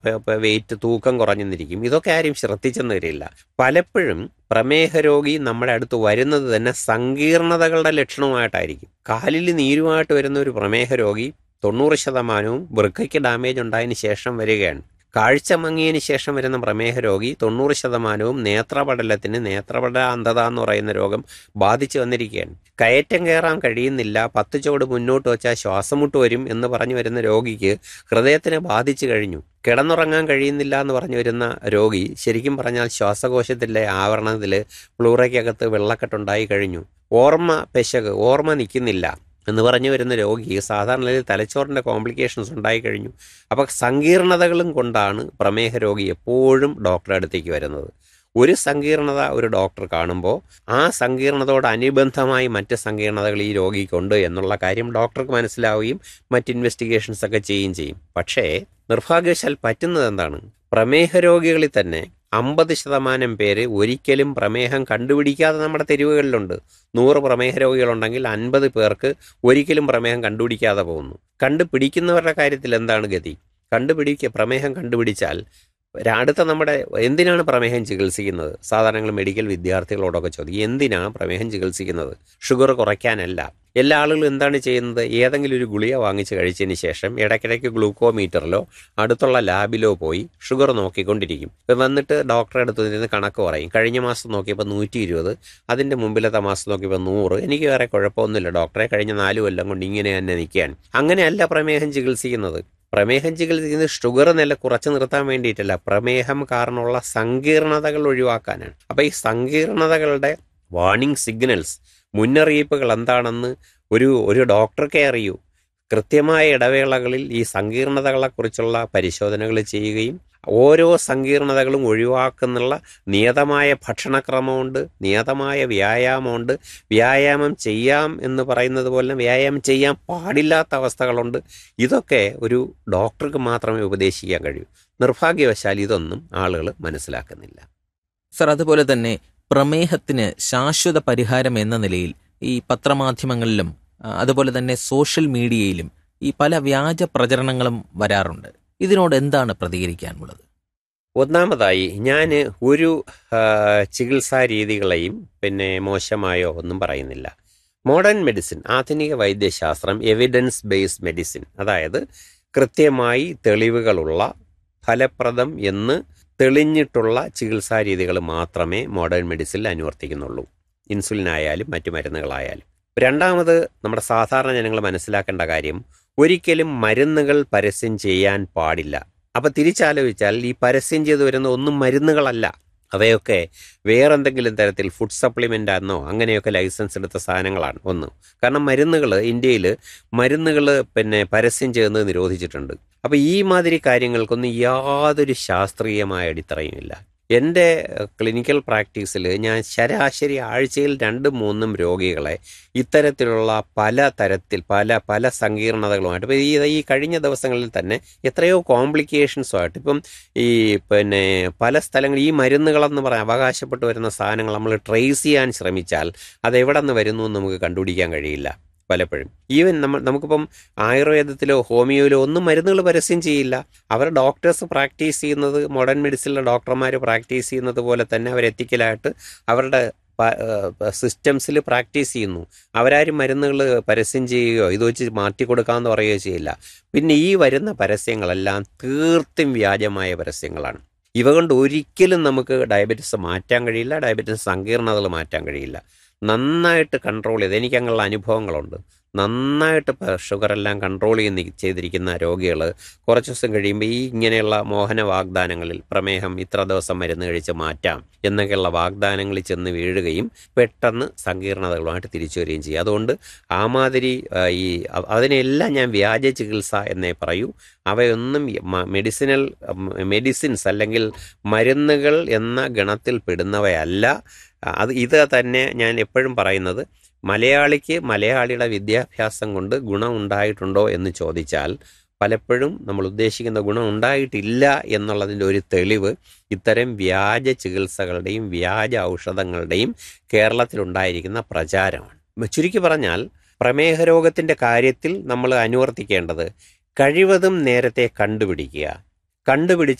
wait തൂക്കം കുറഞ്ഞെന്നിരിക്കും ഇതൊക്കെ ആരും ശ്രദ്ധിച്ചെന്ന് വരില്ല പലപ്പോഴും പ്രമേഹ രോഗി നമ്മുടെ അടുത്ത് വരുന്നത് തന്നെ സങ്കീർണതകളുടെ ലക്ഷണമായിട്ടായിരിക്കും കാലിൽ നീരുമായിട്ട് വരുന്ന ഒരു പ്രമേഹ രോഗി തൊണ്ണൂറ് ശതമാനവും വൃക്കയ്ക്ക് ഡാമേജ് ഉണ്ടായതിന് ശേഷം വരികയാണ് കാഴ്ച മങ്ങിയതിന് ശേഷം വരുന്ന പ്രമേഹ രോഗി തൊണ്ണൂറ് ശതമാനവും നേത്രപടലത്തിന് നേത്രപടല അന്ധത എന്ന് പറയുന്ന രോഗം ബാധിച്ചു വന്നിരിക്കുകയാണ് കയറ്റം കയറാൻ കഴിയുന്നില്ല പത്ത് ചുവട് മുന്നോട്ട് വെച്ചാൽ ശ്വാസം മുട്ട് വരും എന്ന് പറഞ്ഞു വരുന്ന രോഗിക്ക് ഹൃദയത്തിനെ ബാധിച്ചു കഴിഞ്ഞു കിടന്നുറങ്ങാൻ കഴിയുന്നില്ല എന്ന് പറഞ്ഞു വരുന്ന രോഗി ശരിക്കും പറഞ്ഞാൽ ശ്വാസകോശത്തിലെ ആവരണത്തിൽ പ്ലൂറയ്ക്കകത്ത് വെള്ളക്കെട്ടുണ്ടായി കഴിഞ്ഞു ഓർമ്മ പെശക് ഓർമ്മ നിൽക്കുന്നില്ല എന്ന് പറഞ്ഞു വരുന്ന രോഗി സാധാരണ നിലയിൽ തലച്ചോറിൻ്റെ കോംപ്ലിക്കേഷൻസ് ഉണ്ടായി കഴിഞ്ഞു അപ്പോൾ സങ്കീർണതകളും കൊണ്ടാണ് പ്രമേഹ രോഗി എപ്പോഴും ഡോക്ടറെ അടുത്തേക്ക് വരുന്നത് ഒരു സങ്കീർണത ഒരു ഡോക്ടർ കാണുമ്പോൾ ആ സങ്കീർണതയോട് അനുബന്ധമായി മറ്റ് സങ്കീർണതകൾ ഈ രോഗിക്കുണ്ട് എന്നുള്ള കാര്യം ഡോക്ടർക്ക് മനസ്സിലാവുകയും മറ്റ് ഇൻവെസ്റ്റിഗേഷൻസ് ഒക്കെ ചെയ്യുകയും ചെയ്യും പക്ഷേ നിർഭാഗ്യവശാൽ പറ്റുന്നത് എന്താണ് പ്രമേഹ രോഗികളിൽ തന്നെ അമ്പത് ശതമാനം പേര് ഒരിക്കലും പ്രമേഹം കണ്ടുപിടിക്കാതെ നമ്മുടെ തെരുവുകളിലുണ്ട് നൂറ് പ്രമേഹ രോഗികളുണ്ടെങ്കിൽ അൻപത് പേർക്ക് ഒരിക്കലും പ്രമേഹം കണ്ടുപിടിക്കാതെ പോകുന്നു കണ്ടുപിടിക്കുന്നവരുടെ കാര്യത്തിൽ എന്താണ് ഗതി കണ്ടുപിടിക്കുക പ്രമേഹം കണ്ടുപിടിച്ചാൽ അടുത്ത നമ്മുടെ എന്തിനാണ് പ്രമേഹം ചികിത്സിക്കുന്നത് സാധാരണ മെഡിക്കൽ വിദ്യാർത്ഥികളോടൊക്കെ ചോദിക്കും എന്തിനാണ് പ്രമേഹം ചികിത്സിക്കുന്നത് ഷുഗർ കുറയ്ക്കാനല്ല എല്ലാ ആളുകളും എന്താണ് ചെയ്യുന്നത് ഏതെങ്കിലും ഒരു ഗുളിക വാങ്ങിച്ച് കഴിച്ചതിന് ശേഷം ഇടയ്ക്കിടയ്ക്ക് ഗ്ലൂക്കോമീറ്ററിലോ അടുത്തുള്ള ലാബിലോ പോയി ഷുഗർ നോക്കിക്കൊണ്ടിരിക്കും വന്നിട്ട് ഡോക്ടറെ അടുത്ത് നിന്ന് കണക്ക് പറയും കഴിഞ്ഞ മാസം നോക്കിയപ്പോൾ നൂറ്റി ഇരുപത് അതിൻ്റെ മുമ്പിലത്തെ മാസം നോക്കിയപ്പോൾ നൂറ് എനിക്ക് വേറെ കുഴപ്പമൊന്നുമില്ല ഡോക്ടറെ കഴിഞ്ഞ നാല് കൊല്ലം കൊണ്ട് ഇങ്ങനെ തന്നെ നിൽക്കുകയാണ് അങ്ങനെയല്ല പ്രമേഹം ചികിത്സിക്കുന്നത് പ്രമേഹം ചികിത്സിക്കുന്നത് ഷുഗർ നില കുറച്ച് നിർത്താൻ വേണ്ടിയിട്ടല്ല പ്രമേഹം കാരണമുള്ള സങ്കീർണതകൾ ഒഴിവാക്കാനാണ് അപ്പോൾ ഈ സങ്കീർണതകളുടെ വാർണിംഗ് സിഗ്നൽസ് മുന്നറിയിപ്പുകൾ എന്താണെന്ന് ഒരു ഒരു ഡോക്ടർക്കേ അറിയൂ കൃത്യമായ ഇടവേളകളിൽ ഈ സങ്കീർണതകളെക്കുറിച്ചുള്ള പരിശോധനകൾ ചെയ്യുകയും ഓരോ സങ്കീർണതകളും ഒഴിവാക്കുന്നുള്ള നിയതമായ ഭക്ഷണക്രമമുണ്ട് നിയതമായ വ്യായാമമുണ്ട് വ്യായാമം ചെയ്യാം എന്ന് പറയുന്നത് പോലെ വ്യായാമം ചെയ്യാൻ പാടില്ലാത്ത അവസ്ഥകളുണ്ട് ഇതൊക്കെ ഒരു ഡോക്ടർക്ക് മാത്രമേ ഉപദേശിക്കാൻ കഴിയൂ നിർഭാഗ്യവശാൽ ഇതൊന്നും ആളുകൾ മനസ്സിലാക്കുന്നില്ല സർ അതുപോലെ തന്നെ പ്രമേഹത്തിന് ശാശ്വത പരിഹാരം എന്ന നിലയിൽ ഈ പത്രമാധ്യമങ്ങളിലും അതുപോലെ തന്നെ സോഷ്യൽ മീഡിയയിലും ഈ പല വ്യാജ പ്രചരണങ്ങളും വരാറുണ്ട് ഇതിനോട് എന്താണ് പ്രതികരിക്കാനുള്ളത് ഒന്നാമതായി ഞാൻ ഒരു ചികിത്സാ രീതികളെയും പിന്നെ മോശമായോ ഒന്നും പറയുന്നില്ല മോഡേൺ മെഡിസിൻ ആധുനിക വൈദ്യശാസ്ത്രം എവിഡൻസ് ബേസ്ഡ് മെഡിസിൻ അതായത് കൃത്യമായി തെളിവുകളുള്ള ഫലപ്രദം എന്ന് തെളിഞ്ഞിട്ടുള്ള ചികിത്സാ രീതികൾ മാത്രമേ മോഡേൺ മെഡിസിനിൽ അനുവർത്തിക്കുന്നുള്ളൂ ഇൻസുലിൻ ആയാലും മറ്റു മരുന്നുകളായാലും രണ്ടാമത് നമ്മുടെ സാധാരണ ജനങ്ങൾ മനസ്സിലാക്കേണ്ട കാര്യം ഒരിക്കലും മരുന്നുകൾ പരസ്യം ചെയ്യാൻ പാടില്ല അപ്പോൾ തിരിച്ചാലോചിച്ചാൽ ഈ പരസ്യം ചെയ്തു വരുന്ന ഒന്നും മരുന്നുകളല്ല അവയൊക്കെ വേറെന്തെങ്കിലും തരത്തിൽ ഫുഡ് സപ്ലിമെൻ്റ് ആണെന്നോ അങ്ങനെയൊക്കെ ലൈസൻസ് എടുത്ത സാധനങ്ങളാണ് ഒന്ന് കാരണം മരുന്നുകൾ ഇന്ത്യയിൽ മരുന്നുകൾ പിന്നെ പരസ്യം ചെയ്യുന്നത് നിരോധിച്ചിട്ടുണ്ട് അപ്പോൾ ഈ മാതിരി കാര്യങ്ങൾക്കൊന്നും യാതൊരു ശാസ്ത്രീയമായ അടിത്തറയുമില്ല എൻ്റെ ക്ലിനിക്കൽ പ്രാക്ടീസിൽ ഞാൻ ശരാശരി ആഴ്ചയിൽ രണ്ടും മൂന്നും രോഗികളെ ഇത്തരത്തിലുള്ള പല തരത്തിൽ പല പല സങ്കീർണതകളുമായിട്ട് ഇപ്പോൾ ഈ ഈ കഴിഞ്ഞ ദിവസങ്ങളിൽ തന്നെ എത്രയോ കോംപ്ലിക്കേഷൻസുമായിട്ട് ഇപ്പം ഈ പിന്നെ പല സ്ഥലങ്ങളിൽ ഈ മരുന്നുകളെന്ന് പറയാൻ അവകാശപ്പെട്ട് വരുന്ന സാധനങ്ങൾ നമ്മൾ ട്രേസ് ചെയ്യാൻ ശ്രമിച്ചാൽ അത് എവിടെ നിന്ന് വരുന്നു എന്ന് നമുക്ക് കണ്ടുപിടിക്കാൻ കഴിയില്ല പലപ്പോഴും ഈവൻ നമ്മൾ നമുക്കിപ്പം ആയുർവേദത്തിലോ ഹോമിയോയിലോ ഒന്നും മരുന്നുകൾ പരസ്യം ചെയ്യില്ല അവർ ഡോക്ടേഴ്സ് പ്രാക്ടീസ് ചെയ്യുന്നത് മോഡേൺ മെഡിസിനിലെ ഡോക്ടർമാർ പ്രാക്ടീസ് ചെയ്യുന്നത് പോലെ തന്നെ അവർ എത്തിക്കലായിട്ട് അവരുടെ സിസ്റ്റംസിൽ പ്രാക്ടീസ് ചെയ്യുന്നു അവരാരും മരുന്നുകൾ പരസ്യം ചെയ്യുകയോ ഇത് വെച്ച് മാറ്റി കൊടുക്കാമെന്ന് പറയുകയോ ചെയ്യില്ല പിന്നെ ഈ വരുന്ന പരസ്യങ്ങളെല്ലാം തീർത്തും വ്യാജമായ പരസ്യങ്ങളാണ് ഇവ കൊണ്ട് ഒരിക്കലും നമുക്ക് ഡയബറ്റിസ് മാറ്റാൻ കഴിയില്ല ഡയബറ്റിസ് സങ്കീർണതകൾ മാറ്റാൻ കഴിയില്ല നന്നായിട്ട് കൺട്രോൾ ചെയ്ത് എനിക്ക് അങ്ങനെയുള്ള അനുഭവങ്ങളുണ്ട് നന്നായിട്ട് ഷുഗറെല്ലാം കൺട്രോൾ ചെയ്യുന്ന ചെയ്തിരിക്കുന്ന രോഗികൾ കുറച്ച് ദിവസം കഴിയുമ്പോൾ ഈ ഇങ്ങനെയുള്ള മോഹന വാഗ്ദാനങ്ങളിൽ പ്രമേഹം ഇത്ര ദിവസം മരുന്ന് കഴിച്ച് മാറ്റാം എന്നൊക്കെയുള്ള വാഗ്ദാനങ്ങളിൽ ചെന്ന് വീഴുകയും പെട്ടെന്ന് സങ്കീർണതകളുമായിട്ട് തിരിച്ചു വരികയും ചെയ്യും അതുകൊണ്ട് ആ മാതിരി ഈ അതിനെല്ലാം ഞാൻ വ്യാജ ചികിത്സ എന്നേ പറയൂ അവയൊന്നും മെഡിസിനൽ മെഡിസിൻസ് അല്ലെങ്കിൽ മരുന്നുകൾ എന്ന ഗണത്തിൽ പെടുന്നവയല്ല അത് ഇത് തന്നെ ഞാൻ എപ്പോഴും പറയുന്നത് മലയാളിക്ക് മലയാളിയുടെ വിദ്യാഭ്യാസം കൊണ്ട് ഗുണം ഉണ്ടായിട്ടുണ്ടോ എന്ന് ചോദിച്ചാൽ പലപ്പോഴും നമ്മൾ ഉദ്ദേശിക്കുന്ന ഗുണം ഉണ്ടായിട്ടില്ല എന്നുള്ളതിൻ്റെ ഒരു തെളിവ് ഇത്തരം വ്യാജ ചികിത്സകളുടെയും വ്യാജ ഔഷധങ്ങളുടെയും കേരളത്തിലുണ്ടായിരിക്കുന്ന പ്രചാരമാണ് ചുരുക്കി പറഞ്ഞാൽ പ്രമേഹ രോഗത്തിൻ്റെ കാര്യത്തിൽ നമ്മൾ അനുവർത്തിക്കേണ്ടത് കഴിവതും നേരത്തെ കണ്ടുപിടിക്കുക കണ്ടുപിടിച്ച